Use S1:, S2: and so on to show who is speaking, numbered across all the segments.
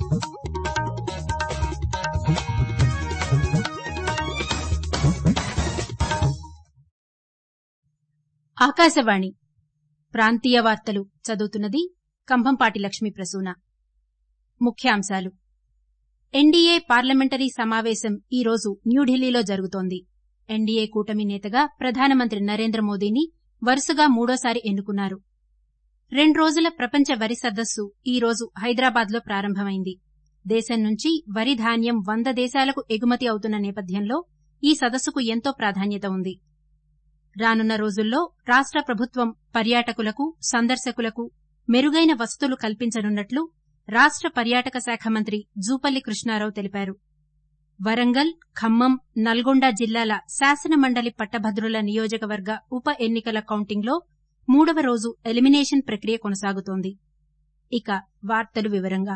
S1: ఆకాశవాణి ప్రాంతీయ వార్తలు చదువుతున్నది కంభంపాటి లక్ష్మీ ప్రసూన ముఖ్యాంశాలు ఎన్డీఏ పార్లమెంటరీ సమావేశం ఈ రోజు న్యూఢిల్లీలో జరుగుతోంది ఎన్డీఏ కూటమి నేతగా ప్రధానమంత్రి నరేంద్ర మోదీని వరుసగా మూడోసారి ఎన్నుకున్నారు రెండు రోజుల ప్రపంచ వరి సదస్సు ఈ రోజు హైదరాబాద్లో ప్రారంభమైంది దేశం నుంచి వరి ధాన్యం వంద దేశాలకు ఎగుమతి అవుతున్న నేపథ్యంలో ఈ సదస్సుకు ఎంతో ప్రాధాన్యత ఉంది రానున్న రోజుల్లో రాష్ట ప్రభుత్వం పర్యాటకులకు సందర్శకులకు మెరుగైన వసతులు కల్పించనున్నట్లు రాష్ట పర్యాటక శాఖ మంత్రి జూపల్లి కృష్ణారావు తెలిపారు వరంగల్ ఖమ్మం నల్గొండ జిల్లాల శాసనమండలి పట్టభద్రుల నియోజకవర్గ ఉప ఎన్నికల కౌంటింగ్లో మూడవ రోజు ఎలిమినేషన్ ప్రక్రియ కొనసాగుతోంది ఇక వార్తలు వివరంగా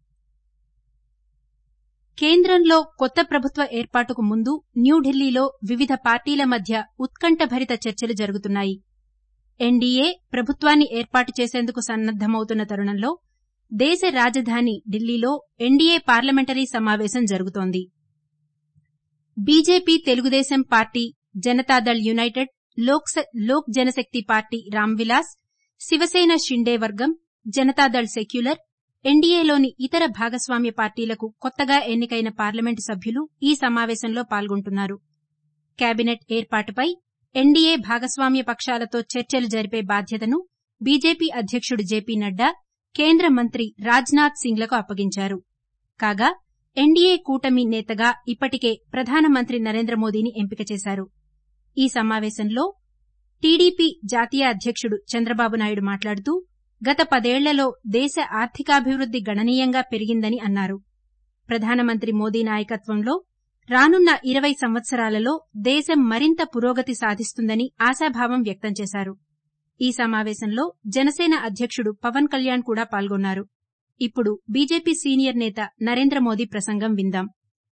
S1: కేంద్రంలో కొత్త ప్రభుత్వ ఏర్పాటుకు ముందు న్యూఢిల్లీలో వివిధ పార్టీల మధ్య ఉత్కంఠభరిత చర్చలు జరుగుతున్నాయి ఎన్డీఏ ప్రభుత్వాన్ని ఏర్పాటు చేసేందుకు సన్నద్దమవుతున్న తరుణంలో దేశ రాజధాని ఢిల్లీలో ఎన్డీఏ పార్లమెంటరీ సమావేశం జరుగుతోంది BJP Telugu Desam party Janata Dal united Lok Janshakti party Ram Vilas Shiv Sena Shinde వర్గం జనతాదళ్ సెక్యులర్ ఎన్డీఏలోని ఇతర భాగస్వామ్య పార్టీలకు కొత్తగా ఎన్నికైన పార్లమెంటు సభ్యులు ఈ సమావేశంలో పాల్గొంటున్నారు కేబినెట్ ఏర్పాటుపై ఎన్డీఏ భాగస్వామ్య పక్షాలతో చర్చలు జరిపే బాధ్యతను బీజేపీ అధ్యకుడు జేపీ నడ్డా కేంద్ర మంత్రి రాజ్నాథ్ సింగ్లకు అప్పగించారు కాగా ఎన్డీఏ కూటమి నేతగా ఇప్పటికే ప్రధానమంత్రి నరేంద్ర మోదీని ఎంపిక చేశారు ఈ సమావేశంలో టీడీపీ జాతీయ అధ్యకుడు చంద్రబాబు నాయుడు మాట్లాడుతూ గత పదేళ్లలో దేశ ఆర్థికాభివృద్ది గణనీయంగా పెరిగిందని అన్నారు ప్రధానమంత్రి మోదీ నాయకత్వంలో రానున్న ఇరవై సంవత్సరాలలో దేశం మరింత పురోగతి సాధిస్తుందని ఆశాభావం వ్యక్తం చేశారు ఈ సమావేశంలో జనసేన అధ్యకుడు పవన్ కళ్యాణ్ కూడా పాల్గొన్నారు ఇప్పుడు బీజేపీ సీనియర్ నేత నరేంద్ర మోదీ ప్రసంగం విందాం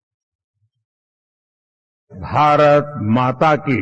S2: भारत माता की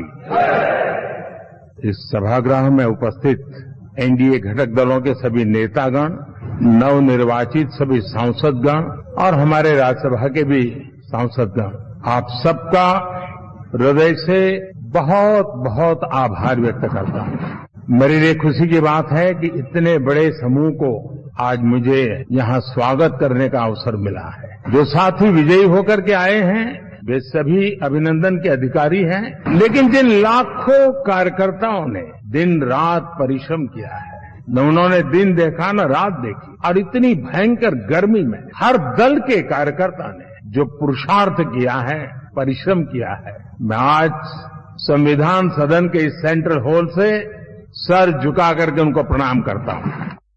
S2: इस सभागृह में उपस्थित एनडीए घटक दलों के सभी नेतागण नवनिर्वाचित सभी सांसदगण और हमारे राज्यसभा के भी सांसदगण आप सबका हृदय से बहुत बहुत आभार व्यक्त करता हूं मेरे लिए खुशी की बात है कि इतने बड़े समूह को आज मुझे यहां स्वागत करने का अवसर मिला है जो साथी विजयी होकर के आए हैं वे सभी अभिनंदन के अधिकारी हैं लेकिन जिन लाखों कार्यकर्ताओं ने दिन रात परिश्रम किया है न उन्होंने दिन देखा न रात देखी और इतनी भयंकर गर्मी में हर दल के कार्यकर्ता ने जो पुरुषार्थ किया है परिश्रम किया है मैं आज संविधान सदन के इस सेंट्रल हॉल से सर झुका करके उनको प्रणाम करता हूं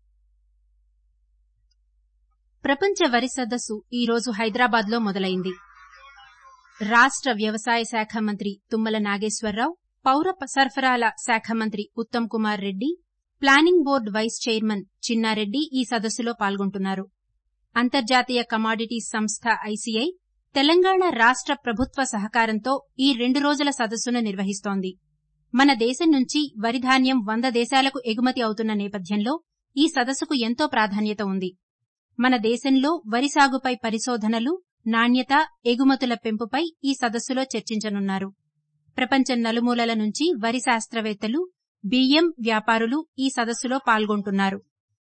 S1: ప్రపంచ వరి సదస్సు ఈ రోజు హైదరాబాద్లో మొదలైంది రాష్ట వ్యవసాయ శాఖ మంత్రి తుమ్మల నాగేశ్వరరావు పౌర సరఫరాల శాఖ మంత్రి Uttam Kumar Reddy planning board vice chairman Chinna Reddy ఈ సదస్సులో పాల్గొంటున్నారు అంతర్జాతీయ కమాడిటీస్ సంస్థ ఐసీఐ తెలంగాణ రాష్ట ప్రభుత్వ సహకారంతో ఈ రెండు రోజుల సదస్సును నిర్వహిస్తోంది మన దేశం నుంచి వరిధాన్యం వంద దేశాలకు ఎగుమతి అవుతున్న నేపథ్యంలో ఈ సదస్సుకు ఎంతో ప్రాధాన్యత ఉంది మన దేశంలో వరి సాగుపై పరిశోధనలు నాణ్యత ఎగుమతుల పెంపుపై ఈ సదస్సులో చర్చించనున్నారు ప్రపంచం నలుమూలల నుంచి వరి శాస్త్రవేత్తలు బియ్యం వ్యాపారులు ఈ సదస్సులో పాల్గొంటున్నారు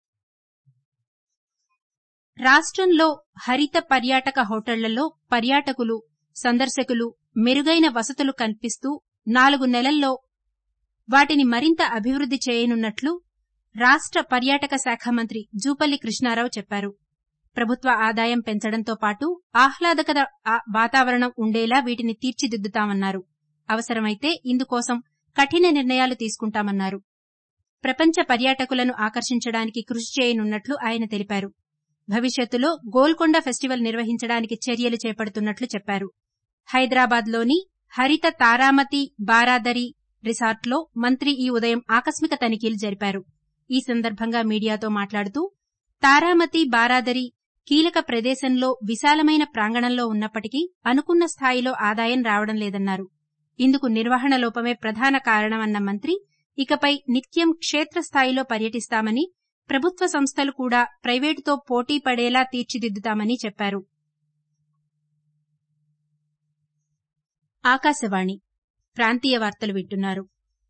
S1: రాష్టంలో హరిత పర్యాటక హోటళ్లలో పర్యాటకులు సందర్శకులు మెరుగైన వసతులు కల్పిస్తూ నాలుగు నెలల్లో వాటిని మరింత అభివృద్ది చేయనున్నట్లు రాష్ట పర్యాటక శాఖ మంత్రి జూపల్లి కృష్ణారావు చెప్పారు ప్రభుత్వ ఆదాయం పెంచడంతో పాటు ఆహ్లాదకర వాతావరణం ఉండేలా వీటిని తీర్చిదిద్దుతామన్నారు అవసరమైతే ఇందుకోసం కఠిన నిర్ణయాలు తీసుకుంటామన్నారు ప్రపంచ పర్యాటకులను ఆకర్షించడానికి కృషి చేయనున్నట్లు ఆయన తెలిపారు భవిష్యత్తులో గోల్కొండ ఫెస్టివల్ నిర్వహించడానికి చర్యలు చేపడుతున్నట్లు చెప్పారు హైదరాబాద్లోని హరిత తారామతి బారాదరి రిసార్ట్లో మంత్రి ఈ ఉదయం ఆకస్మిక తనిఖీలు జరిపారు ఈ సందర్భంగా మీడియాతో మాట్లాడుతూ తారామతి బారాదరి కీలక ప్రదేశంలో విశాలమైన ప్రాంగణంలో ఉన్నప్పటికీ అనుకున్న స్థాయిలో ఆదాయం రావడం లేదన్నారు ఇందుకు నిర్వహణ లోపమే ప్రధాన కారణమన్న మంత్రి ఇకపై నిత్యం క్షేత్రస్థాయిలో పర్యటిస్తామని ప్రభుత్వ సంస్థలు కూడా ప్రైవేటుతో పోటీ పడేలా తీర్చిదిద్దుతామని చెప్పారు ఆకాశవాణి ప్రాంతీయ వార్తలు వింటున్నారు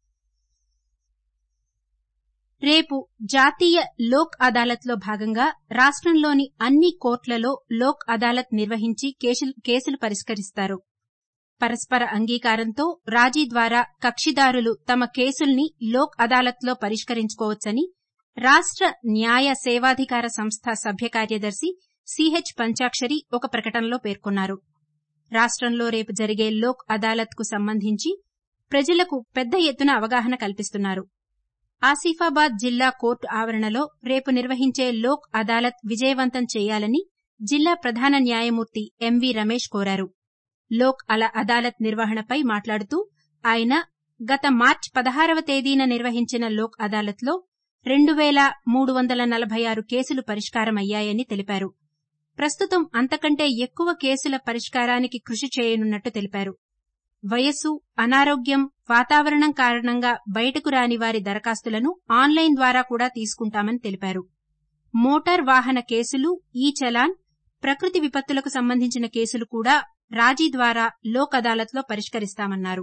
S1: రేపు జాతీయ లోక్ అదాలత్లో భాగంగా రాష్టంలోని అన్ని కోర్టులలో లోక్ అదాలత్ నిర్వహించి కేసులు పరిష్కరిస్తారు పరస్పర అంగీకారంతో రాజీ ద్వారా కక్షిదారులు తమ కేసుల్ని లోక్ అదాలత్లో పరిష్కరించుకోవచ్చని రాష్ట న్యాయ సేవాధికార సంస్థ సభ్య కార్యదర్శి సిహెచ్ పంచాక్షరి ఒక ప్రకటనలో పేర్కొన్నారు రాష్టంలో రేపు జరిగే లోక్ అదాలత్ కు సంబంధించి ప్రజలకు పెద్ద ఎత్తున అవగాహన కల్పిస్తున్నారు ఆసిఫాబాద్ జిల్లా కోర్టు ఆవరణలో రేపు నిర్వహించే లోక్ అదాలత్ విజయవంతం చేయాలని జిల్లా ప్రధాన న్యాయమూర్తి ఎంవి రమేష్ కోరారు లోక్ అదాలత్ నిర్వహణపై మాట్లాడుతూ ఆయన గత మార్చి పదహారవ తేదీన నిర్వహించిన లోక్ అదాలత్లో రెండు వేల మూడు వందల నలభై ఆరు కేసులు పరిష్కారమయ్యాయని తెలిపారు ప్రస్తుతం అంతకంటే ఎక్కువ కేసుల పరిష్కారానికి కృషి చేయనున్నట్టు తెలిపారు వయస్సు అనారోగ్యం వాతావరణం కారణంగా బయటకు రాని వారి దరఖాస్తులను ఆన్లైన్ ద్వారా కూడా తీసుకుంటామని తెలిపారు మోటార్ వాహన కేసులు ఈ చలాన్ ప్రకృతి విపత్తులకు సంబంధించిన కేసులు కూడా రాజీ ద్వారా లోక్ అదాలత్లో పరిష్కరిస్తామన్నారు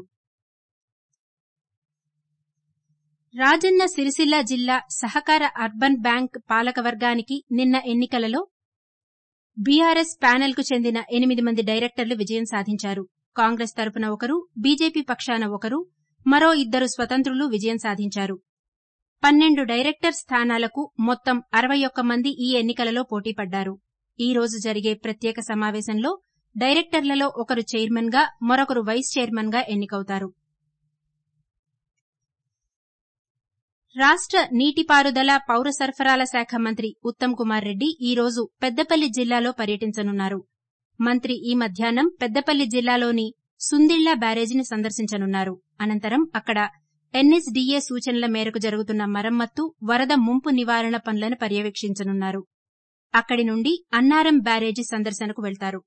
S1: రాజన్న సిరిసిల్ల జిల్లా సహకార అర్బన్ బ్యాంక్ పాలకవర్గానికి నిన్న ఎన్నికలలో బీఆర్ఎస్ ప్యానెల్కు చెందిన ఎనిమిది మంది డైరెక్టర్లు విజయం సాధించారు కాంగ్రెస్ తరపున ఒకరు బీజేపీ పక్షాన ఒకరు మరో ఇద్దరు స్వతంత్రులు విజయం సాధించారు పన్నెండు డైరెక్టర్ స్థానాలకు మొత్తం అరవై ఒక్క మంది ఈ ఎన్నికలలో పోటీపడ్డారు ఈ రోజు జరిగే ప్రత్యేక సమావేశంలో డైరెక్టర్లలో ఒకరు చైర్మన్ గా మరొకరు వైస్ చైర్మన్ గా ఎన్నికవుతారు రాష్ట నీటిపారుదల పౌర సరఫరాల శాఖ మంత్రి ఉత్తమ్ కుమార్ రెడ్డి ఈ రోజు పెద్దపల్లి జిల్లాలో పర్యటించనున్నారు మంత్రి ఈ మధ్యాహ్నం పెద్దపల్లి జిల్లాలోని సుందిళ్ల బ్యారేజీని సందర్శించనున్నారు అనంతరం అక్కడ ఎన్ఎస్డీఏ సూచనల మేరకు జరుగుతున్న మరమ్మత్తు వరద ముంపు నివారణ పనులను పర్యవేక్షించనున్నారు అక్కడి నుండి అన్నారం బ్యారేజీ సందర్శనకు వెళ్తారు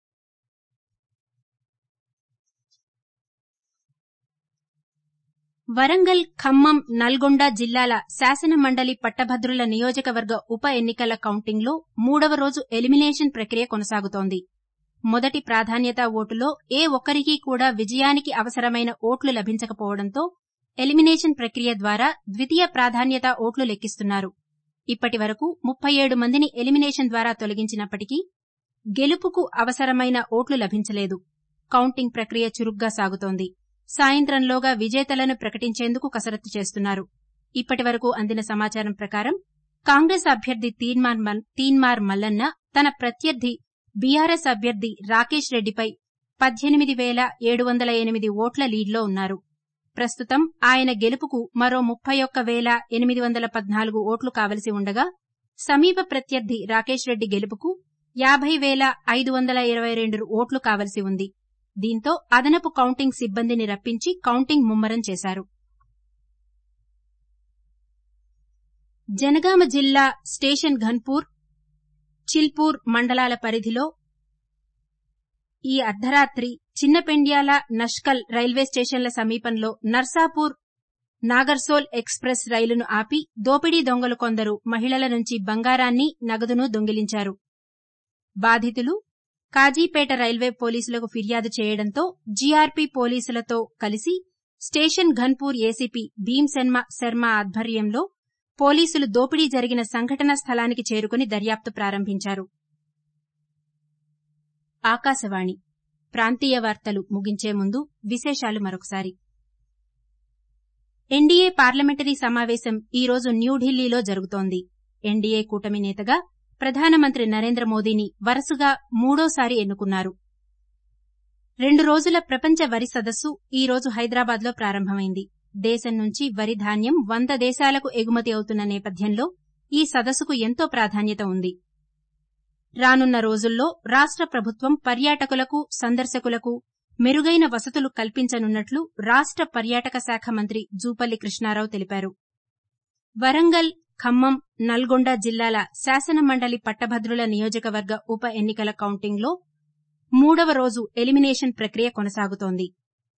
S1: వరంగల్ ఖమ్మం నల్గొండ జిల్లాల శాసన మండలి పట్టభద్రుల నియోజకవర్గ ఉప ఎన్నికల కౌంటింగ్లో మూడవ రోజు ఎలిమినేషన్ ప్రక్రియ కొనసాగుతోంది మొదటి ప్రాధాన్యత ఓటులో ఏ ఒక్కరికీ కూడా విజయానికి అవసరమైన ఓట్లు లభించకపోవడంతో ఎలిమినేషన్ ప్రక్రియ ద్వారా ద్వితీయ ప్రాధాన్యత ఓట్లు లెక్కిస్తున్నారు ఇప్పటి వరకు ముప్పై ఏడు మందిని ఎలిమినేషన్ ద్వారా తొలగించినప్పటికీ గెలుపుకు అవసరమైన ఓట్లు లభించలేదు కౌంటింగ్ ప్రక్రియ చురుగ్గా సాగుతోంది సాయంత్రంలోగా విజేతలను ప్రకటించేందుకు కసరత్తు చేస్తున్నారు ఇప్పటి వరకు అందిన సమాచారం ప్రకారం కాంగ్రెస్ అభ్యర్థి తీన్మార్ మల్లన్న తన ప్రత్యర్థి బీఆర్ఎస్ అభ్యర్థి రాకేష్ రెడ్డిపై పద్దెనిమిది వేల ఏడు వందల ఎనిమిది ఓట్ల లీడ్లో ఉన్నారు ప్రస్తుతం ఆయన గెలుపుకు మరో ముప్పై ఒక్క వేల ఎనిమిది వందల పద్నాలుగు ఓట్లు కావలసి ఉండగా సమీప ప్రత్యర్థి రాకేష్ రెడ్డి గెలుపుకు యాబై వేల ఐదు వందల ఇరవై రెండు ఓట్లు కావలసి ఉంది దీంతో అదనపు కౌంటింగ్ సిబ్బందిని రప్పించి కౌంటింగ్ ముమ్మరం చేశారు జనగామ జిల్లా స్టేషన్ ఘన్పూర్ చిల్పూర్ మండలాల పరిధిలో ఈ అర్ధరాత్రి చిన్నపెండ్యాల నష్కల్ రైల్వే స్టేషన్ల సమీపంలో నర్సాపూర్ నాగర్సోల్ ఎక్స్ప్రెస్ రైలును ఆపి దోపిడీ దొంగలు కొందరు మహిళల నుంచి బంగారాన్ని నగదును దొంగిలించారు బాధితులు కాజీపేట రైల్వే పోలీసులకు ఫిర్యాదు చేయడంతో జీఆర్పీ పోలీసులతో కలిసి స్టేషన్ ఘన్పూర్ ఏసీపీ భీమ్ శర్మ ఆధ్వర్యంలో పోలీసులు దోపిడీ జరిగిన సంఘటనా స్థలానికి చేరుకుని దర్యాప్తు ప్రారంభించారు ఆకాశవాణి ప్రాంతీయ వార్తలు ముగించే ముందు విశేషాలు మరొకసారి ఎన్డీఏ పార్లమెంటరీ సమావేశం ఈ రోజు న్యూఢిల్లీలో జరుగుతోంది ఎన్డీఏ కూటమి నేతగా ప్రధానమంత్రి నరేంద్ర మోదీని వరుసగా మూడోసారి ఎన్నుకున్నారు రెండు రోజుల ప్రపంచ వరి సదస్సు ఈ రోజు హైదరాబాద్లో ప్రారంభమైంది దేశం నుంచి వరి ధాన్యం వంద దేశాలకు ఎగుమతి అవుతున్న నేపథ్యంలో ఈ సదస్సుకు ఎంతో ప్రాధాన్యత ఉంది రానున్న రోజుల్లో రాష్ట ప్రభుత్వం పర్యాటకులకు సందర్శకులకు మెరుగైన వసతులు కల్పించనున్నట్లు రాష్ట పర్యాటక శాఖ మంత్రి జూపల్లి కృష్ణారావు తెలిపారు వరంగల్ ఖమ్మం నల్గొండ జిల్లాల శాసన మండలి పట్టభద్రుల నియోజకవర్గ ఉప ఎన్నికల కౌంటింగ్లో మూడవ రోజు ఎలిమినేషన్ ప్రక్రియ కొనసాగుతోంది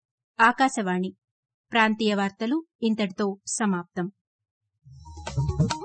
S1: ఆకాశవాణి ప్రాంతీయ వార్తలు ఇంతటితో సమాప్తం